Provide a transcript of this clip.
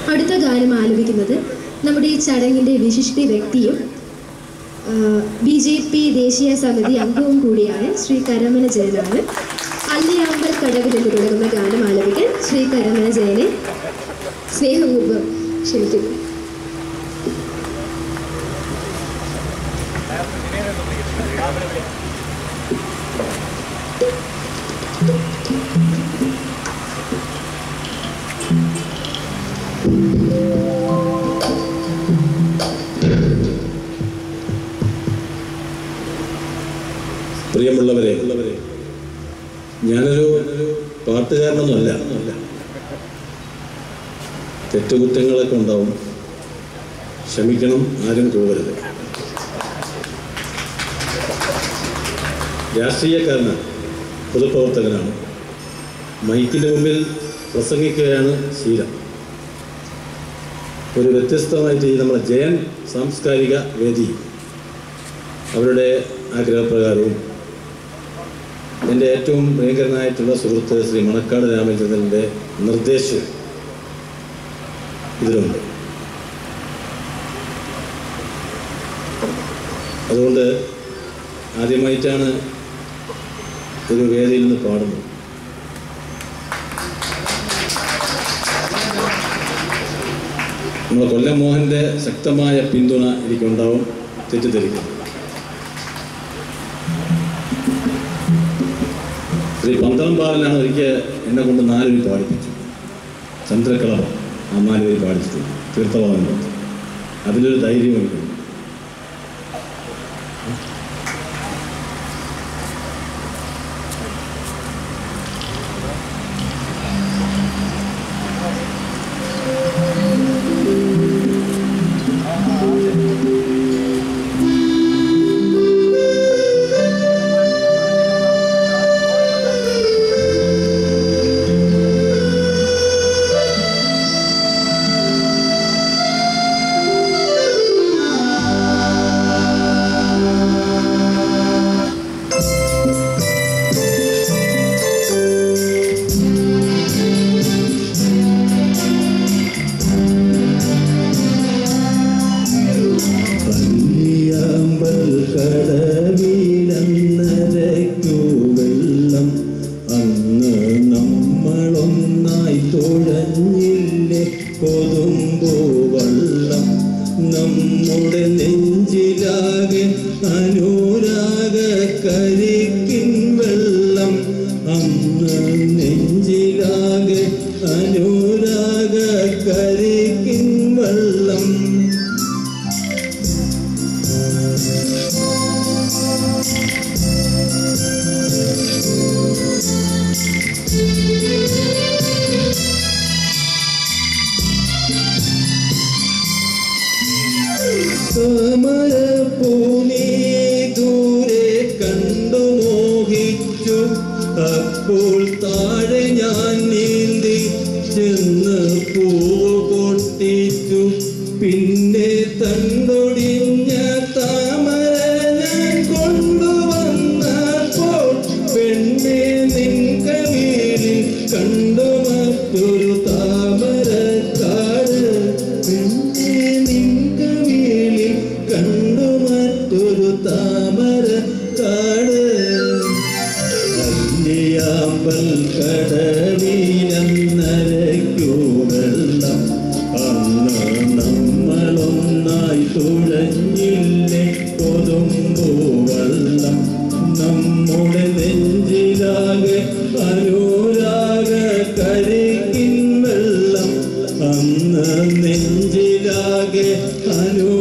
അടുത്ത ഗാനം ആലപിക്കുന്നത് നമ്മുടെ ഈ ചടങ്ങിൻ്റെ വിശിഷ്ട വ്യക്തിയും ബി ജെ പി ദേശീയ സമിതി അംഗവും കൂടിയായ ശ്രീ കരമന ജയനാണ് അല്ലിയാമ്പൽ കടവിൽ എന്ന് തുടങ്ങുന്ന ഗാനം ആലപിക്കാൻ ശ്രീ കരമന ജയനെ സ്നേഹപൂർവ്വം ക്ഷണിക്കുന്നു പ്രിയമുള്ളവരെ ഞാനൊരു പാട്ടുകാരനൊന്നുമല്ല തെറ്റുകുറ്റങ്ങളൊക്കെ ഉണ്ടാവും ക്ഷമിക്കണം ആരും കൂവരുത് രാഷ്ട്രീയക്കാരനാണ് പൊതുപ്രവർത്തകനാണ് മൈക്കിൻ്റെ മുമ്പിൽ പ്രസംഗിക്കുകയാണ് ശീലം ഒരു വ്യത്യസ്തമായിട്ട് ഈ നമ്മളെ ജയൻ സാംസ്കാരിക വേദി അവരുടെ ആഗ്രഹപ്രകാരവും എൻ്റെ ഏറ്റവും ഭയങ്കരനായിട്ടുള്ള സുഹൃത്ത് ശ്രീ മണക്കാട് രാമചന്ദ്രൻ്റെ നിർദ്ദേശവും ഇതിലുണ്ട് അതുകൊണ്ട് ആദ്യമായിട്ടാണ് ഒരു വേദിയിൽ നിന്ന് പാടുന്നത് നമ്മളെ കൊല്ലം മോഹൻ്റെ ശക്തമായ പിന്തുണ എനിക്കുണ്ടാവും തെറ്റിദ്ധരിക്കുന്നു ശ്രീ പന്തളം ബാലനാണ് ഒരിക്കൽ എന്നെ കൊണ്ട് നാലുപേര് പാടിപ്പിച്ചു ചന്ദ്രക്കളവ ആ നാലുപേര് പാടിച്ചിട്ടുണ്ട് തീർത്ഥവാദം അതിലൊരു ധൈര്യം എനിക്കുണ്ട് പള്ളിയാമ്പൽ കടവിലന്നരയ്ക്കു വെള്ളം അന്ന് നമ്മളൊന്നായി തുഴഞ്ഞില്ലേ കൊതുമ്പോ വള്ളം നമ്മുടെ നെഞ്ചിലാകെ അനുരാഗ കരിക്കിൻ വെള്ളം അന്ന് നെഞ്ചിലാകെ അനുരാഗ കരിക്കിൻ വെള്ളം താമരപ്പൂനീ ദൂരെ കണ്ടു മോഹിച്ചു അപ്പോൾ താഴെ ഞാൻ നീന്തി ചെന്ന് പൂവ് പൊട്ടിച്ചു പിന്നെ തണ്ടൊടിഞ്ഞ താമര ഞാൻ കൊണ്ടുവന്നപ്പോൾ പെണ്ണെ നിൻ കവിളിൽ കണ്ടു മറ്റൊരു താമരക്കാട് പെണ്ണെ നിൻ കവിളിൽ കണ്ടു മറ്റൊരു താമരക്കാട് അല്ലിയാമ്പൽ കടവിലന്നരയ്ക്കു വെള്ളം അന്ന് നമ്മളൊന്നായി തുഴഞ്ഞില്ലേ കൊതുമ്പു വെള്ളം നമ്മുടെ നെഞ്ചിലാകെ അനുരാഗ കരിക്കിൻ വെള്ളം അന്ന് നെഞ്ചിലാകെ അനു